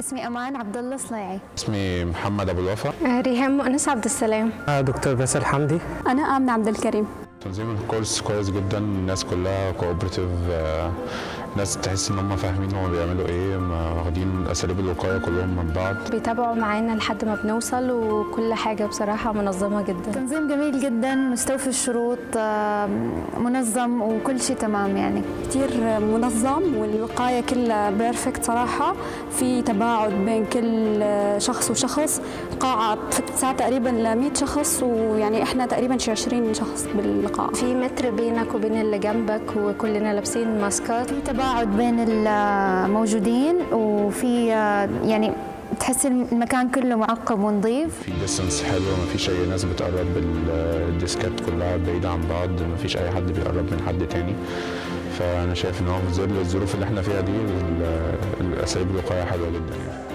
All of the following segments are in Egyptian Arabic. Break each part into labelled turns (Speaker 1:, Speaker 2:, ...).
Speaker 1: اسمي امان عبد الله صليعي
Speaker 2: اسمي محمد ابو الوفا
Speaker 3: ريهام مؤنس عبد السلام
Speaker 4: دكتور باسل حمدي
Speaker 5: انا امنه عبد الكريم
Speaker 2: تنظيم الكورس كويس جدا الناس كلها كوبرتيف ناس تحس ان هم فاهمين هم بيعملوا ايه ما واخدين اساليب الوقايه كلهم من بعض
Speaker 3: بيتابعوا معانا لحد ما بنوصل وكل حاجه بصراحه منظمه جدا
Speaker 1: تنظيم جميل جدا مستوفي الشروط آه، منظم وكل شيء تمام يعني
Speaker 5: كثير منظم والوقايه كلها بيرفكت صراحه في تباعد بين كل شخص وشخص القاعه بتسع تقريبا ل 100 شخص ويعني احنا تقريبا شي 20 شخص بالقاعه
Speaker 3: في متر بينك وبين اللي جنبك وكلنا لابسين ماسكات
Speaker 1: في تباعد بين الموجودين وفي آه، يعني تحس المكان كله معقم ونظيف
Speaker 2: في ديستنس حلو ما فيش اي ناس بتقرب الديسكات كلها بعيده عن بعض ما فيش اي حد بيقرب من حد تاني فانا شايف ان هو في ظل الظروف اللي احنا فيها دي ال- الاساليب الوقايه حلوه جدا يعني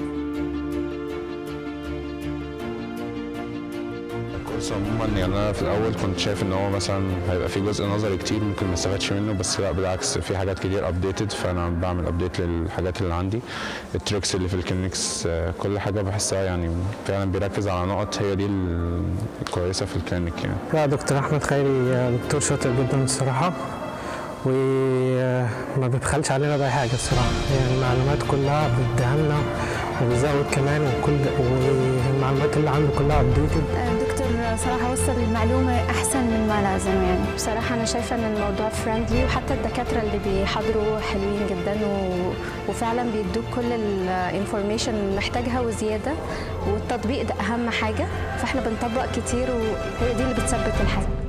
Speaker 2: الكورس عموما يعني انا في الاول كنت شايف ان هو مثلا هيبقى في جزء نظري كتير ممكن ما استفادش منه بس لا بالعكس في حاجات كتير ابديتد فانا بعمل ابديت للحاجات اللي عندي التريكس اللي في الكلينكس آه، كل حاجه بحسها يعني فعلا بيركز على نقط هي دي ال- الكويسه في الكلينيك يعني
Speaker 4: لا دكتور احمد خيري دكتور شاطر جدا الصراحه وما بيبخلش علينا باي حاجه الصراحه يعني المعلومات كلها بيديها لنا وبيزود كمان وكل والمعلومات اللي عنده كلها ابديتد
Speaker 1: الدكتور صراحة وصل المعلومة أحسن من ما لازم يعني
Speaker 3: بصراحه انا شايفه ان الموضوع فريندلي وحتى الدكاتره اللي بيحضروا حلوين جدا و... وفعلا بيدوك كل الانفورميشن اللي محتاجها وزياده والتطبيق ده اهم حاجه فاحنا بنطبق كتير وهي دي اللي بتثبت الحاجه